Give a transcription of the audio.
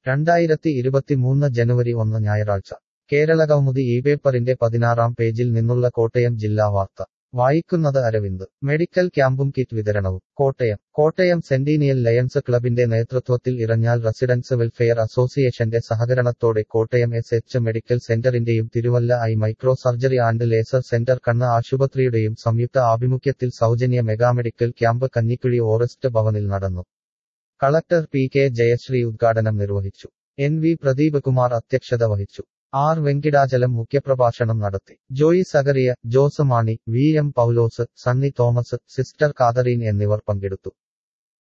രണ്ടായിരത്തി ഇരുപത്തിമൂന്ന് ജനുവരി ഒന്ന് ഞായറാഴ്ച കേരളകൗമുദി ഈ പേപ്പറിന്റെ പതിനാറാം പേജിൽ നിന്നുള്ള കോട്ടയം ജില്ലാ വാർത്ത വായിക്കുന്നത് അരവിന്ദ് മെഡിക്കൽ ക്യാമ്പും കിറ്റ് വിതരണവും കോട്ടയം കോട്ടയം സെന്റീനിയൽ ലയൺസ് ക്ലബിന്റെ നേതൃത്വത്തിൽ ഇറഞ്ഞാൽ റെസിഡൻസ് വെൽഫെയർ അസോസിയേഷന്റെ സഹകരണത്തോടെ കോട്ടയം എസ് എച്ച് മെഡിക്കൽ സെന്ററിന്റെയും Thiruvalla eye micro surgery and laser centre കണ്ണ് ആശുപത്രിയുടെയും സംയുക്ത ആഭിമുഖ്യത്തിൽ സൗജന്യ മെഗാമെഡിക്കൽ ക്യാമ്പ് കഞ്ഞിക്കുഴി ഓറസ്റ്റ് ഭവനിൽ നടന്നു കളക്ടർ പി കെ ജയശ്രീ ഉദ്ഘാടനം നിർവഹിച്ചു എൻ വി പ്രദീപ് കുമാർ അധ്യക്ഷത വഹിച്ചു ആർ വെങ്കിടാചലം മുഖ്യപ്രഭാഷണം നടത്തി Joy Zacharia Jose Mani V M Paulose Sunny Thomas sister Catherine എന്നിവർ പങ്കെടുത്തു